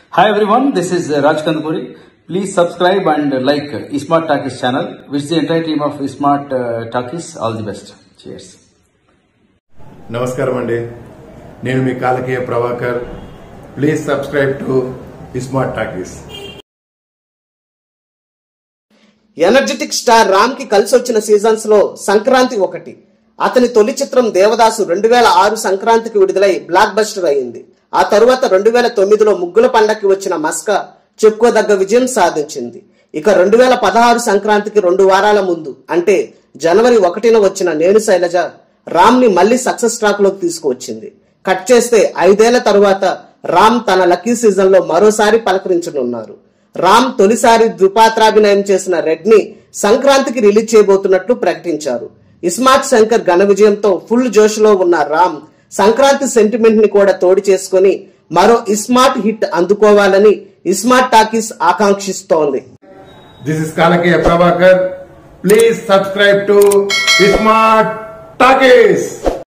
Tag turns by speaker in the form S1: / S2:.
S1: Hi everyone, this is uh, Raj Kandpuri. Please subscribe and uh, like uh, Smart Talkies channel. Wish the entire team of Smart uh, Talkies all the best. Cheers.
S2: నమస్కారం అండి నేను మీ Kalakeya Prabhakar please subscribe to Smart Talkies
S3: energetic star Ram కి కలిసి వచ్చిన seasons లో సంక్రాంతి ఒకటి అతని తొలి చిత్రం దేవదాసు రెండు వేల ఆరు సంక్రాంతికి విడుదలై బ్లాక్ బస్టర్ అయింది ఆ తరువాత రెండు వేల తొమ్మిదిలో ముగ్గుల పండక్కి వచ్చిన మస్క చెప్పుకోదగ్గ విజయం సాధించింది ఇక రెండు వేల పదహారు సంక్రాంతికి రెండు వారాల ముందు అంటే జనవరి ఒకటిన వచ్చిన నేను శైలజ రామ్ ని మళ్ళీ సక్సెస్ ట్రాక్ లోకి తీసుకువచ్చింది కట్ చేస్తే ఐదేళ్ల తరువాత రామ్ తన లక్కీ సీజన్ లో మరోసారి పలకరించనున్నారు రామ్ తొలిసారి ద్విపాత్రాభినయం చేసిన రెడ్ ని సంక్రాంతికి రిలీజ్ చేయబోతున్నట్లు ప్రకటించారు ఇస్మార్ట్ శంకర్ ఘన విజయంతో ఫుల్ జోష్ లో ఉన్న రామ్ సంక్రాంతి సెంటిమెంట్ ని కూడా తోడి చేసుకుని మరో ఇస్మార్ట్ హిట్ అందుకోవాలని ఇస్మార్ట్ టాకీస్ ఆకాంక్షిస్తోంది
S2: this is Kalakeya Prabhakar please subscribe to Smart talkies